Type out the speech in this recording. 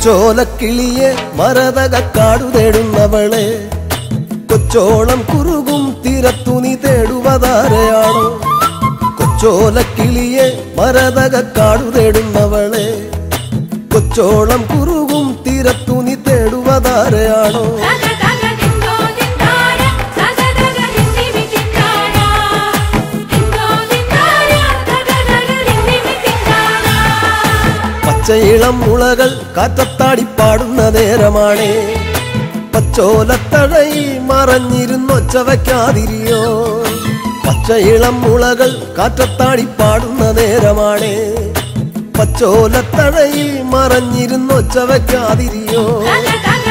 കൊച്ചോലക്കിളിയെ മരതകക്കാടു തേടുന്നവളെ കൊച്ചോളം കുറുകും തീരത്തു നീ തേടുവതാരയാണോ കൊച്ചോലക്കിളിയെ മരതകക്കാടു തേടുന്നവളെ കൊച്ചോളം കുറുകും തീരത്തു നീ തേടുവതാരയാണോ തക തക ദിന്തോ ദിന്താര തക തക ദിന്ദിമി ദിന്താര ദിന്തോ ദിന്താര തക തക ദിന്ദിമി ദിന്താര പച്ചയിളം മുളകൾ കാറ്റത്താടി പാടുന്ന നേരമാണേ പച്ചോലത്തഴയിൽ മറഞ്ഞിരുന്നൊച്ച വയ്ക്കാതിരിയോ പച്ചയിളം മുളകൾ കാറ്റത്താടി പാടുന്ന നേരമാണേ പച്ചോലത്തഴയിൽ മറഞ്ഞിരുന്നൊച്ച വയ്ക്കാതിരിയോ തക തക